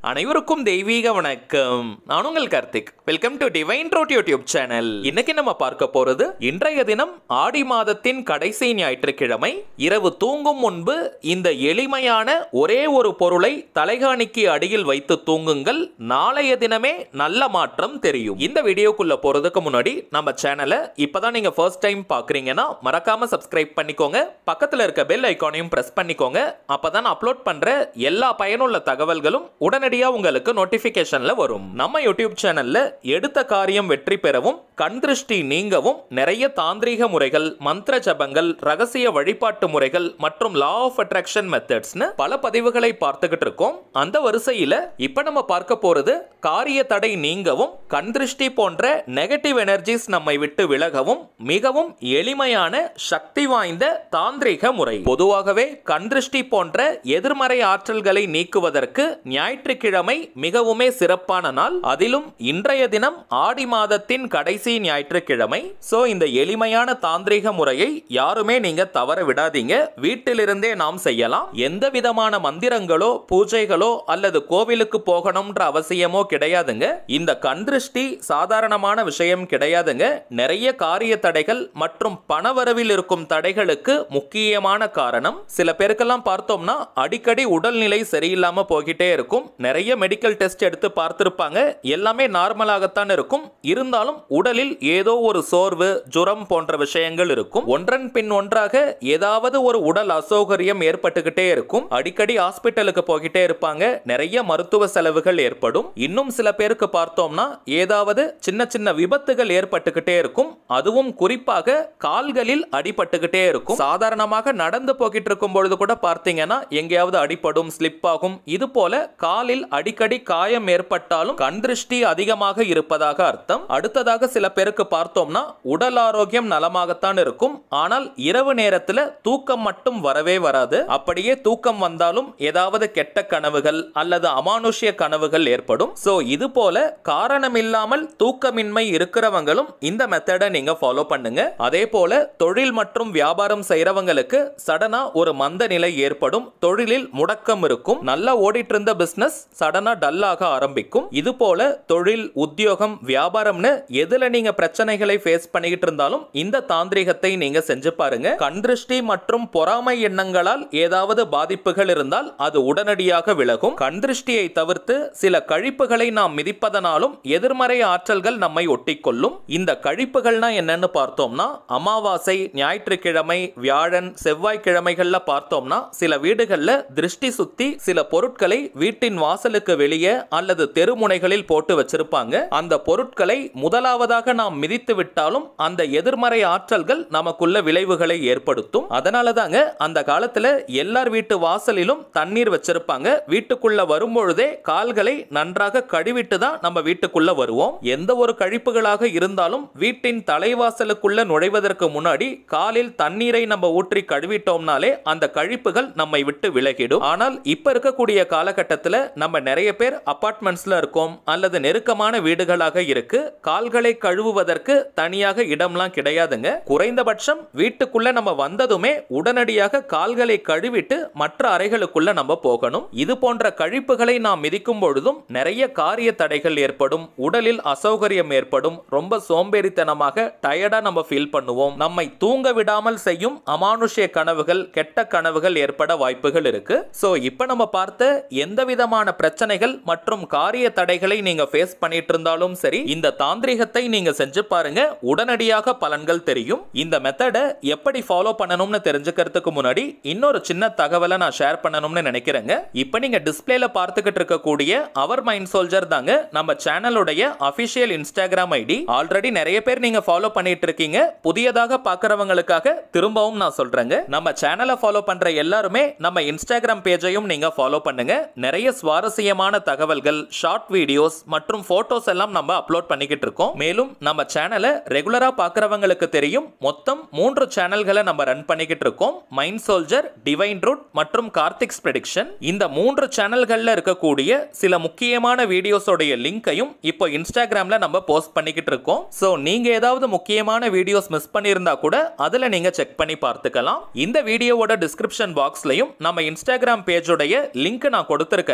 அனைவருக்கும் தெய்வீக வணக்கம் நான் உங்கள் Karthik welcome to divine road YouTube channel இன்னைக்கு நம்ம பார்க்க போறது இன்றைய தினம் ஆடி மாதத்தின் கடைசி ஞாயிற்றுக்கிழமை இரவு தூங்கும் முன்பு இந்த எளிமையான ஒரே ஒரு பொருளை தலைகாணிக்கு அடியில் வைத்து தூங்குங்கள் நாளைய தினமே நல்ல மாற்றம் தெரியும் இந்த வீடியோக்குள்ள போறதுக்கு முன்னாடி நம்ம சேனலை இப்பதான் நீங்க ஃபர்ஸ்ட் டைம் பாக்குறீங்கன்னா மறக்காம சப்ஸ்கிரைப் பண்ணிக்கோங்க பக்கத்துல இருக்க பெல் ஐகானையும் பிரஸ் பண்ணிக்கோங்க அப்பதான் அப்லோட் பண்ற எல்லா பயனுள்ள தகவல்களும் உடனடியாக உங்களுக்கு நோட்டிபிகேஷன்ல வரும் நம்ம யூடியூப் சேனல்ல எடுத்த காரியம் வெற்றி பெறவும் கண் திருஷ்டி நீங்கவும் நிறைய தாந்திரீக முறைகள் மந்திர ஜபங்கள் ரகசிய வழிபாட்டு முறைகள் மற்றும் லா ஆஃப் அட்ராக்ஷன் மெத்தட்ஸ்னு பல பதிவுகளை பார்த்துக்கிட்டு இருக்கோம் அந்த வரிசையில இப்ப நம்ம பார்க்க போறது காரிய தடை நீங்கவும் கண் திருஷ்டி போன்ற நெகட்டிவ் எனர்ஜிஸ் நம்மை விட்டு விலகவும் மிகவும் எளிமையான சக்தி வாய்ந்த தாந்திரீக முறை பொதுவாகவே கண் திருஷ்டி போன்ற எதிர்மறை ஆற்றல்களை நீக்குவதற்கு ஞாயிற்றுக்கிழமை மிகவுமே சிறப்பான நாள் அதிலும் இன்றைய தினம் ஆடி மாதத்தின் கடைசி ஞாயிற்றுக்கிழமை சோ இந்த எளிமையான தாந்திரீக முறையை யாருமே நீங்க தவற விடாதீங்க வீட்டிலிருந்தே நாம் செய்யலாம் எந்த விதமான மந்திரங்களோ பூஜைகளோ அல்லது கோவிலுக்கு போகணும்ன்ற அவசியமோ கிடையாதுங்க இந்த கண் திருஷ்டி சாதாரணமான விஷயம் கிடையாதுங்க நிறைய காரிய தடைகள் மற்றும் பணவரவில் இருக்கும் தடைகளுக்கு முக்கியமான காரணம் சில பேருக்கெல்லாம் பார்த்தோம்னா அடிக்கடி உடல்நிலை சரியில்லாம போகிட்டே இருக்கும் நிறைய மெடிக்கல் டெஸ்ட் எடுத்து பார்த்திருப்பாங்க எல்லாமே நார்மலாகத்தான் இருக்கும் இருந்தாலும் உடலில் ஏதோ ஒரு சோர்வு ஜுரம் போன்ற விஷயங்கள் இருக்கும் ஒன்றன் பின் ஒன்றாக ஏதாவது ஒரு உடல் அசௌகரியம் ஏற்பட்டுக்கிட்டே இருக்கும் அடிக்கடி ஹாஸ்பிட்டலுக்கு போகிட்டே இருப்பாங்க நிறைய மருத்துவ செலவுகள் ஏற்படும் இன்னும் சில பேருக்கு பார்த்தோம்னா ஏதாவது சின்ன சின்ன விபத்துகள் ஏற்பட்டுக்கிட்டே இருக்கும் அதுவும் குறிப்பாக கால்களில் அடிபட்டுக்கிட்டே இருக்கும் சாதாரணமாக நடந்து போகிட்டு இருக்கும் பொழுது கூட பார்த்தீங்கன்னா எங்கேயாவது அடிபடும் ஸ்லிப் ஆகும் இது போல காலில் அடிக்கடி காயம் ஏற்பட்டாலும் கண் திருஷ்டி அதிகமாக இருப்பதாக அர்த்தம் அடுத்ததாக சில பேருக்கு பார்த்தோம்னா உடல் ஆரோக்கியம் நலமாகத்தான் இருக்கும் ஆனால் இரவு நேரத்துல தூக்கம் மட்டும் வரவே வராது அப்படியே தூக்கம் வந்தாலும் ஏதாவது கெட்ட கனவுகள் அல்லது அமானுஷ்ய கனவுகள் ஏற்படும் சோ இது போல காரணமில்லாமல் தூக்கமின்மை இருக்கிறவங்களும் இந்த மெத்தடை நீங்க ஃபாலோ பண்ணுங்க அதே போல தொழில் மற்றும் வியாபாரம் செய்யறவங்களுக்கு சடனா ஒரு மந்த நிலை ஏற்படும் தொழிலில் முடக்கம் இருக்கும் நல்லா ஓடிட்டு இருந்த பிசினஸ் சடனா டல்லாக ஆரம்பிக்கும் இது போல தொழில் உத்தியோகம் வியாபாரம்னு எதுல நீங்க பிரச்சனைகளை ஃபேஸ் பண்ணிக்கிட்டு இருந்தாலும் இந்த தாந்திரிகத்தை நீங்க செஞ்சு பாருங்க கண் திருஷ்டி மற்றும் பொறாமை எண்ணங்களால் ஏதாவது பாதிப்புகள் இருந்தால் அது உடனடியாக விலகும் கண் திருஷ்டியை தவிர்த்து சில கழிப்புகளை நாம் மிதிப்பதனாலும் எதிர்மறை ஆற்றல்கள் நம்மை ஒட்டிக்கொள்ளும் இந்த கழிப்புகள்னா என்னன்னு பார்த்தோம்னா அமாவாசை ஞாயிற்றுக்கிழமை வியாழன் செவ்வாய்க்கிழமைகள்ல பார்த்தோம்னா சில வீடுகள்ல திருஷ்டி சுத்தி சில பொருட்களை வீட்டின் வாசலுக்கு வெளியே அல்லது தெருமுனைகளில் போட்டு வச்சிருப்பாங்க அந்த பொருட்களை முதலாவதாக நாம் மிதித்து விட்டாலும் அந்த எதிர்மறை ஆற்றல்கள் நமக்குள்ள விளைவுகளை ஏற்படுத்தும் அதனால தாங்க அந்த காலத்துல எல்லார் வீட்டு வாசலிலும் தண்ணீர் வச்சிருப்பாங்க வீட்டுக்குள்ள வரும்பொழுதே கால்களை நன்றாக கழுவிட்டு தான் நம்ம வீட்டுக்குள்ள வருவோம் எந்த ஒரு கழிப்புகளாக இருந்தாலும் வீட்டின் தலைவாசலுக்குள்ள நுழைவதற்கு முன்னாடி காலில் தண்ணீரை நம்ம ஊற்றி கழுவிட்டோம்னாலே அந்த கழிப்புகள் நம்மை விட்டு விலகிடும் ஆனால் இப்ப இருக்கக்கூடிய காலகட்டத்தில் நம்ம நிறைய பேர் அபார்ட்மெண்ட்ஸ்ல இருக்கோம் அல்லது நெருக்கமான வீடுகளாக இருக்கு கால்களை கழுவுவதற்கு தனியாக இடம்லாம் கிடையாதுங்க குறைந்தபட்சம் வீட்டுக்குள்ள நம்ம வந்ததுமே உடனடியாக கால்களை கழுவிட்டு மற்ற அறைகளுக்குள்ள நம்ம போகணும் இது போன்ற கழிப்புகளை நாம் மிதிக்கும் பொழுதும் நிறைய காரிய தடைகள் ஏற்படும் உடலில் அசௌகரியம் ஏற்படும் ரொம்ப சோம்பேறித்தனமாக டயர்டா நம்ம ஃபீல் பண்ணுவோம் நம்மை தூங்க விடாமல் செய்யும் அமானுஷ்ய கனவுகள் கெட்ட கனவுகள் ஏற்பட வாய்ப்புகள் இருக்கு சோ இப்போ நம்ம பார்த்த எந்த விதமான பிரச்சனைகள் மற்றும் காரிய தடைகளை நீங்க ஃபேஸ் பண்ணிட்டு இருந்தாலும் சரி இந்த தாந்திரிகத்தை நீங்க செஞ்சு பாருங்க உடனடியாக பலன்கள் தெரியும் இந்த மெத்தடை எப்படி ஃபாலோ பண்ணணும்னு தெரிஞ்சுக்கிறதுக்கு முன்னாடி இன்னொரு சின்ன தகவலை நான் ஷேர் பண்ணணும்னு நினைக்கிறேங்க இப்போ நீங்க டிஸ்பிளேல பார்த்துக்கிட்டு இருக்கக்கூடிய அவர் மைண்ட் சோல்ஜர் தாங்க நம்ம சேனலுடைய அபிஷியல் இன்ஸ்டாகிராம் ஐடி ஆல்ரெடி நிறைய பேர் நீங்க ஃபாலோ பண்ணிட்டு இருக்கீங்க புதியதாக பார்க்கறவங்களுக்காக திரும்பவும் நான் சொல்றேங்க நம்ம சேனலை ஃபாலோ பண்ற எல்லாருமே நம்ம இன்ஸ்டாகிராம் பேஜையும் நீங்க ஃபாலோ பண்ணுங்க நிறைய சுவாரஸ்யமான தகவல்கள் ஷார்ட் வீடியோஸ் மற்றும் போட்டோஸ் எல்லாம் நம்ம அப்லோட் பண்ணிக்கிட்டு இருக்கோம் மேலும் நம்ம சேனலை ரெகுலரா பார்க்கறவங்களுக்கு தெரியும் மொத்தம் மூன்று சேனல்களை நம்ம ரன் பண்ணிக்கிட்டு இருக்கோம் மைண்ட் சோல்ஜர் டிவைன் ரூட் மற்றும் கார்த்திக்ஸ் ப்ரெடிக்ஷன் இந்த மூன்று சேனல்கள்ல இருக்கக்கூடிய சில முக்கியமான வீடியோஸோடைய லிங்கையும் இப்போ இன்ஸ்டாகிராம்ல நம்ம போஸ்ட் பண்ணிக்கிட்டு இருக்கோம் ஸோ நீங்க ஏதாவது முக்கியமான வீடியோஸ் மிஸ் பண்ணியிருந்தா கூட அதுல நீங்க செக் பண்ணி பார்த்துக்கலாம் இந்த வீடியோவோட டிஸ்கிரிப்ஷன் பாக்ஸ்லயும் நம்ம இன்ஸ்டாகிராம் பேஜோடைய லிங்க் நான் கொடுத்துருக்கேங்க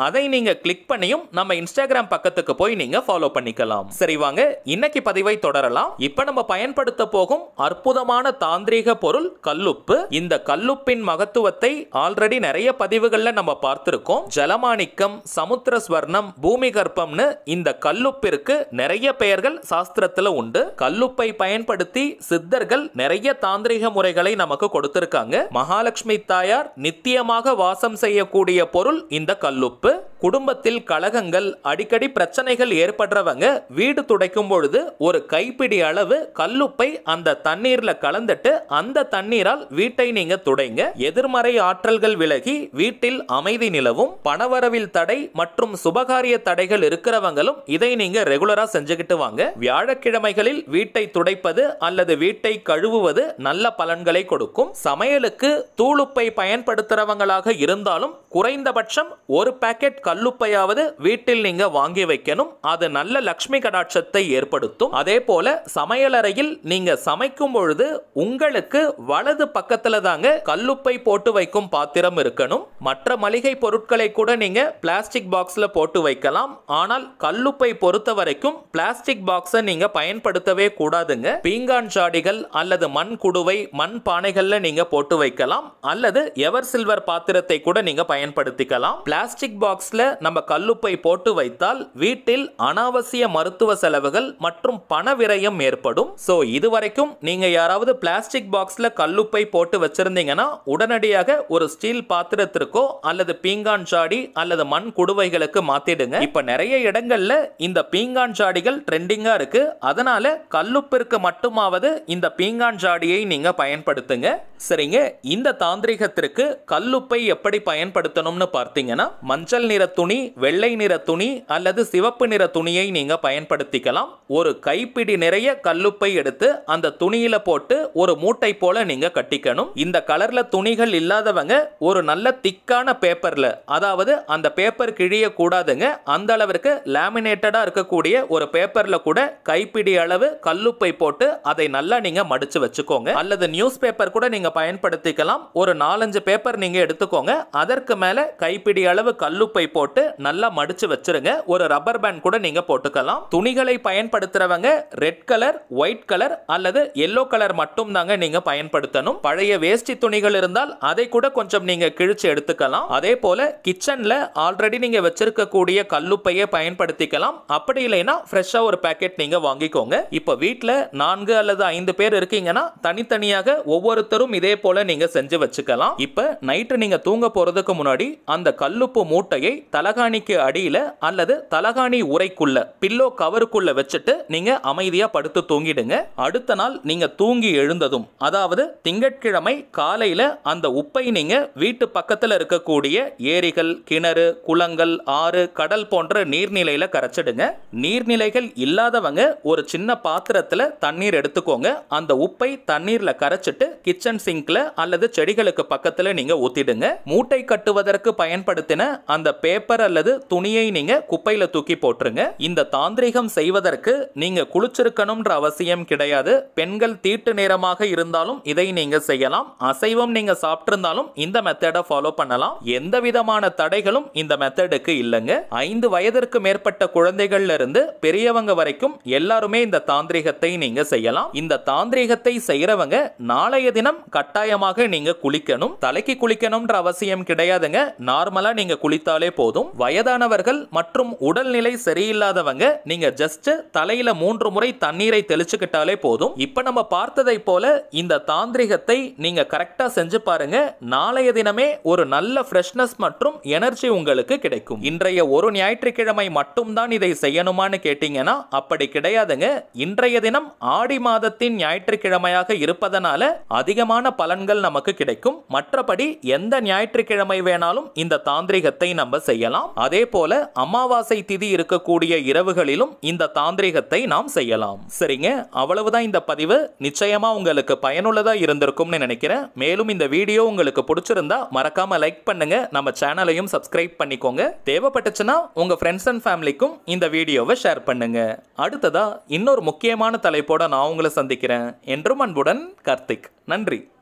அதை நீங்க கிளிக் பண்ணியும் நம்ம இன்ஸ்டாகிராம் பக்கத்துக்கு போய் நீங்க ஃபாலோ பண்ணிக்கலாம் சரி வாங்க இன்னைக்கு பதிவை தொடரலாம் இப்ப நம்ம பயன்படுத்த போகும் அற்புதமான தாந்திரீக பொருள் கல்லுப்பு இந்த கல்லுப்பின் மகத்துவத்தை ஆல்ரெடி நிறைய பதிவுகள்ல நம்ம பார்த்திருக்கோம் ஜலமாணிக்கம் சமுத்திர ஸ்வர்ணம் பூமி கர்ப்பம்னு இந்த கல்லுப்பிற்கு நிறைய பெயர்கள் சாஸ்திரத்துல உண்டு கல்லுப்பை பயன்படுத்தி சித்தர்கள் நிறைய தாந்திரிக முறைகளை நமக்கு கொடுத்திருக்காங்க மகாலட்சுமி தாயார் நித்தியமாக வாசம் செய்யக்கூடிய பொருள் இந்த கல்லுப்பு குடும்பத்தில் கலகங்கள் அடிக்கடி பிரச்சனைகள் ஏற்படுறவங்க வீடு துடைக்கும் பொழுது ஒரு கைப்பிடி அளவு கல்லுப்பை அந்த தண்ணீர்ல கலந்துட்டு அந்த தண்ணீரால் வீட்டை நீங்க துடைங்க எதிர்மறை ஆற்றல்கள் விலகி வீட்டில் அமைதி நிலவும் பணவரவில் தடை மற்றும் சுபகாரிய தடைகள் இருக்கிறவங்களும் இதை நீங்க ரெகுலரா செஞ்சுக்கிட்டு வாங்க வியாழக்கிழமைகளில் வீட்டை துடைப்பது அல்லது வீட்டை கழுவுவது நல்ல பலன்களை கொடுக்கும் சமையலுக்கு தூளுப்பை பயன்படுத்துறவங்களாக இருந்தாலும் குறைந்தபட்சம் ஒரு பாக்கெட் கல்லுப்பையாவது வீட்டில் நீங்க வாங்கி வைக்கணும் அது நல்ல லக்ஷ்மி கடாட்சத்தை ஏற்படுத்தும் அதே போல சமையலறையில் நீங்க சமைக்கும் பொழுது உங்களுக்கு வலது பக்கத்துல தாங்க கல்லுப்பை போட்டு வைக்கும் பாத்திரம் இருக்கணும் மற்ற மளிகை பொருட்களை கூட நீங்க பிளாஸ்டிக் பாக்ஸ்ல போட்டு வைக்கலாம் ஆனால் கல்லுப்பை பொறுத்த வரைக்கும் பிளாஸ்டிக் பாக்ஸை நீங்க பயன்படுத்தவே கூடாதுங்க பீங்கான் ஜாடிகள் அல்லது மண் குடுவை மண் பானைகள்ல நீங்க போட்டு வைக்கலாம் அல்லது எவர் சில்வர் பாத்திரத்தை கூட நீங்க பயன்படுத்திக்கலாம் பிளாஸ்டிக் பாக்ஸ்ல நம்ம கல்லுப்பை போட்டு வைத்தால் வீட்டில் அனாவசிய மருத்துவ செலவுகள் மற்றும் பண விரயம் ஏற்படும் சோ இதுவரைக்கும் நீங்க யாராவது பிளாஸ்டிக் பாக்ஸ்ல கல்லுப்பை போட்டு வச்சிருந்தீங்கன்னா உடனடியாக ஒரு ஸ்டீல் பாத்திரத்திற்கோ அல்லது பீங்கான் ஜாடி அல்லது மண் குடுவைகளுக்கு மாத்திடுங்க இப்ப நிறைய இடங்கள்ல இந்த பீங்கான் ஜாடிகள் ட்ரெண்டிங்கா இருக்கு அதனால கல்லுப்பிற்கு மட்டுமாவது இந்த பீங்கான் ஜாடியை நீங்க பயன்படுத்துங்க சரிங்க இந்த தாந்திரிகத்திற்கு கல்லுப்பை எப்படி பயன்படுத்தணும்னு பார்த்தீங்கன்னா மஞ்சள் நிற துணி வெள்ளை நிற துணி அல்லது சிவப்பு நிற துணியை நீங்க பயன்படுத்திக்கலாம் ஒரு கைப்பிடி நிறைய கல்லுப்பை எடுத்து அந்த துணியில போட்டு ஒரு மூட்டை போல நீங்க கட்டிக்கணும் இந்த கலர்ல துணிகள் இல்லாதவங்க ஒரு நல்ல திக்கான பேப்பர்ல அதாவது அந்த பேப்பர் கிழிய கூடாதுங்க அந்த அளவிற்கு லேமினேட்டடா இருக்கக்கூடிய ஒரு பேப்பர்ல கூட கைப்பிடி அளவு கல்லுப்பை போட்டு அதை நல்லா நீங்க மடிச்சு வச்சுக்கோங்க அல்லது நியூஸ் பேப்பர் கூட நீங்க பயன்படுத்திக்கலாம் ஒரு நாலஞ்சு பேப்பர் நீங்க எடுத்துக்கோங்க அதற்கு மேல கைப்பிடி அளவு கல்லுப்பை போட்டு நல்லா மடிச்சு வச்சிருங்க ஒரு ரப்பர் பேண்ட் கூட நீங்க போட்டுக்கலாம் துணிகளை பயன்படுத்துறவங்க ரெட் கலர் ஒயிட் கலர் அல்லது எல்லோ கலர் மட்டும் தாங்க நீங்க பயன்படுத்தணும் பழைய வேஷ்டி துணிகள் இருந்தால் அதை கூட கொஞ்சம் நீங்க கிழிச்சு எடுத்துக்கலாம் அதே போல கிச்சன்ல ஆல்ரெடி நீங்க வச்சிருக்கக்கூடிய கல்லுப்பையை பயன்படுத்திக்கலாம் அப்படி இல்லைன்னா ஃப்ரெஷ்ஷா ஒரு பேக்கெட் நீங்க வாங்கிக்கோங்க இப்ப வீட்ல நான்கு அல்லது ஐந்து பேர் இருக்கீங்கன்னா தனித்தனியாக ஒவ்வொருத்தரும் இதே போல நீங்க செஞ்சு வச்சுக்கலாம் இப்ப நைட்டு நீங்க தூங்க போறதுக்கு முன்னாடி அந்த கல்லுப்பு மூட்டையை தலகாணிக்கு அடியில அல்லது தலகாணி உரைக்குள்ள பில்லோ கவருக்குள்ள வச்சுட்டு நீங்க அமைதியா படுத்து தூங்கிடுங்க அடுத்த நாள் நீங்க தூங்கி எழுந்ததும் அதாவது திங்கட்கிழமை காலையில அந்த உப்பை நீங்க வீட்டு பக்கத்துல இருக்கக்கூடிய ஏரிகள் கிணறு குளங்கள் ஆறு கடல் போன்ற நீர்நிலையில கரைச்சிடுங்க நீர்நிலைகள் இல்லாதவங்க ஒரு சின்ன பாத்திரத்துல தண்ணீர் எடுத்துக்கோங்க அந்த உப்பை தண்ணீர்ல கரைச்சிட்டு கிச்சன் சிங்க்ல அல்லது செடிகளுக்கு பக்கத்துல நீங்க ஊத்திடுங்க மூட்டை கட்டுவதற்கு பயன்படுத்தின அந்த பேப்பர் அல்லது துணியை நீங்க குப்பையில தூக்கி போட்டுருங்க இந்த தாந்திரிகம் செய்வதற்கு நீங்க குளிச்சிருக்கணும்ன்ற அவசியம் கிடையாது பெண்கள் தீட்டு நேரமாக இருந்தாலும் இதை நீங்க செய்யலாம் அசைவம் நீங்க சாப்பிட்டிருந்தாலும் இந்த மெத்தடை ஃபாலோ பண்ணலாம் எந்த விதமான தடைகளும் இந்த மெத்தடுக்கு இல்லைங்க ஐந்து வயதிற்கு மேற்பட்ட குழந்தைகள்ல இருந்து பெரியவங்க வரைக்கும் எல்லாருமே இந்த தாந்திரிகத்தை நீங்க செய்யலாம் இந்த தாந்திரிகத்தை செய்யறவங்க நாளைய தினம் கட்டாயமாக நீங்க குளிக்கணும் தலைக்கு குளிக்கணும்ன்ற அவசியம் கிடையாதுங்க நார்மலா நீங்க குளித்தாலே போதும் வயதானவர்கள் மற்றும் உடல்நிலை சரியில்லாதவங்க நீங்க ஜஸ்ட் தலையில மூன்று முறை தண்ணீரை தெளிச்சுக்கிட்டாலே போதும் இப்ப நம்ம பார்த்ததை போல இந்த தாந்திரிகத்தை நீங்க கரெக்டா செஞ்சு பாருங்க நாளைய தினமே ஒரு நல்ல ஃப்ரெஷ்னஸ் மற்றும் எனர்ஜி உங்களுக்கு கிடைக்கும் இன்றைய ஒரு ஞாயிற்றுக்கிழமை மட்டும்தான் இதை செய்யணுமான்னு கேட்டீங்கன்னா அப்படி கிடையாதுங்க இன்றைய தினம் ஆடி மாதத்தின் ஞாயிற்றுக்கிழமையாக இருப்பதனால அதிகமான பலன்கள் நமக்கு கிடைக்கும் மற்றபடி எந்த ஞாயிற்றுக்கிழமை வேணாலும் இந்த தாந்திரிகத்தை நம்ம செய்யலாம் அதே போல அமாவாசை திதி இருக்கக்கூடிய இரவுகளிலும் இந்த தாந்திரிகத்தை நாம் செய்யலாம் சரிங்க அவ்வளவுதான் இந்த பதிவு நிச்சயமா உங்களுக்கு பயனுள்ளதா இருந்திருக்கும்னு நினைக்கிறேன் மேலும் இந்த வீடியோ உங்களுக்கு பிடிச்சிருந்தா மறக்காம லைக் பண்ணுங்க நம்ம சேனலையும் சப்ஸ்கிரைப் பண்ணிக்கோங்க தேவைப்பட்டுச்சுன்னா உங்க ஃப்ரெண்ட்ஸ் அண்ட் ஃபேமிலிக்கும் இந்த வீடியோவை ஷேர் பண்ணுங்க அடுத்ததா இன்னொரு முக்கியமான தலைப்போட நான் உங்களை சந்திக்கிறேன் என்றும் அன்புடன் கார்த்திக் நன்றி